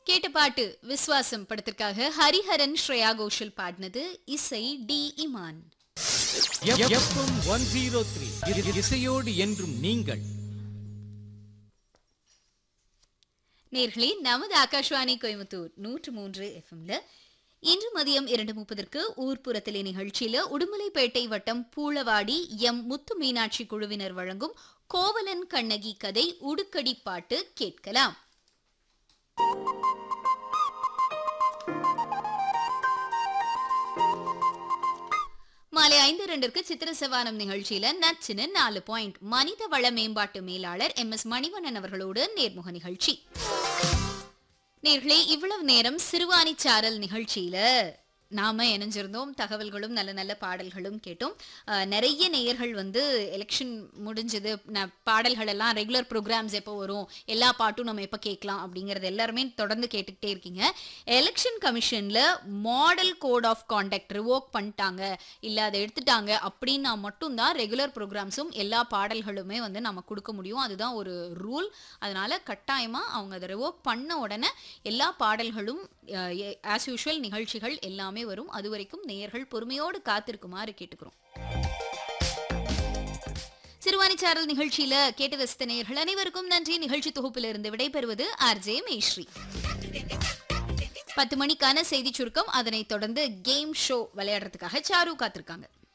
கேட்ட பாட்டு விஸ்வாசம் படத்திற்காக ஹரிஹரன் ஸ்ரேயா கோஷல் பாடினது இசை D Imman FM one zero three இசையோடு என்றும் நீங்கள் நேர்களே நமது ஆகாஷ்வாணி கோயம்புத்தூர் நூற்று மூன்று எஃப்எம்ல இன்று மதியம் இரண்டு முப்பதற்கு ஊர்ப்புறத்திலே நிகழ்ச்சியில உடுமலைப்பேட்டை வட்டம் பூளவாடி எம் முத்து மீனாட்சி குழுவினர் வழங்கும் கோவலன் கண்ணகி கதை உடுக்கடி பாட்டு கேட்கலாம் மாலை ஐந்து ரெண்டிற்கு சித்திர செவானம் நிகழ்ச்சியில நச்சுன்னு நாலு பாயிண்ட் மனித வள மேம்பாட்டு மேலாளர் எம் எஸ் மணிவண்ணன் அவர்களோடு நேர்முக நிகழ்ச்சி நேர்களே இவ்வளவு நேரம் சிறுவாணி சாரல் நிகழ்ச்சியில நாம இணைஞ்சிருந்தோம் தகவல்களும் நல்ல நல்ல பாடல்களும் கேட்டோம் அஹ், நிறைய நேயர்கள் வந்து எலெக்ஷன் முடிஞ்சது ந- பாடல்கள் எல்லாம் ரெகுலர் ப்ரோக்ராம்ஸ் எப்போ வரும் எல்லா பாட்டும் நம்ம எப்போ கேட்கலாம் அப்படிங்கறது எல்லாருமே தொடர்ந்து கேட்டுக்கிட்டே இருக்கீங்க எலெக்ஷன் கமிஷன்ல model code of conduct revoke பண்ணிட்டாங்க இல்ல அதை எடுத்துட்டாங்க அப்படின்னா மட்டும்தான் ரெகுலர் ப்ரோக்ராம்ஸும் எல்லா பாடல்களுமே வந்து நம்ம கொடுக்க முடியும் அதுதான் ஒரு ரூல் அதனால கட்டாயமா அவங்க அதை ரிவோக் பண்ண உடனே எல்லா பாடல்களும் ஆஸ் யூஷுவல் நிகழ்ச்சிகள் எல்லாமே வரும் அது வரைக்கும் நேயர்கள் பொறுமையோடு காத்திருக்குமாறு கேட்டுக்கிறோம் சிறுவாணிச்சாரல் நிகழ்ச்சியில கேட்டு ரசித்த நேயர்கள் அனைவருக்கும் நன்றி நிகழ்ச்சி தொகுப்பிலிருந்து விடைபெறுவது ஆர்ஜே மேஸ்ரீ பத்து மணிக்கான செய்தி சுருக்கம் அதனைத் தொடர்ந்து கேம் ஷோ விளையாடுறதுக்காக சாரு காத்திருக்காங்க